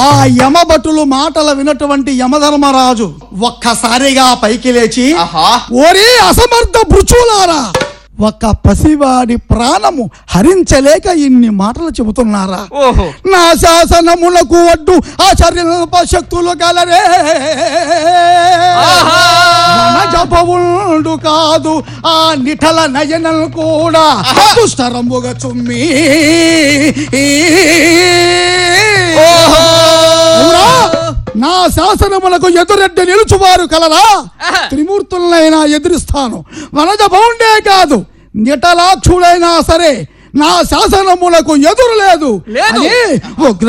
ఆ యమభటులు మాటలు వినటువంటి యమధర్మరాజు ఒక్కసారిగా పైకి లేచి ఆహా. ఓరి అసమర్థ భృచులారా ఒక్క పసివాడి ప్రాణము హరించలేక ఇన్ని మాటలు చెబుతున్నారా ఓహో నా శాసనములకు వడ్డు ఆచరణ శక్తులు గలరే ఆహా. మన జపవుండు కాదు ఆ నిఠల నయనలు కూడా దుష్టరంబుగా చుమ్మి ఓహో. అవునా? నా శాసనములకు ఎదురెడ్డి నిలుచువారు కలరా ఆహా. త్రిమూర్తులనైనా ఎదురిస్తాను వనజ బౌండే కాదు నిటలాక్షుడైనా సరే నా శాసనములకు ఎదురు లేదు లేదు. అని ఉగ్ర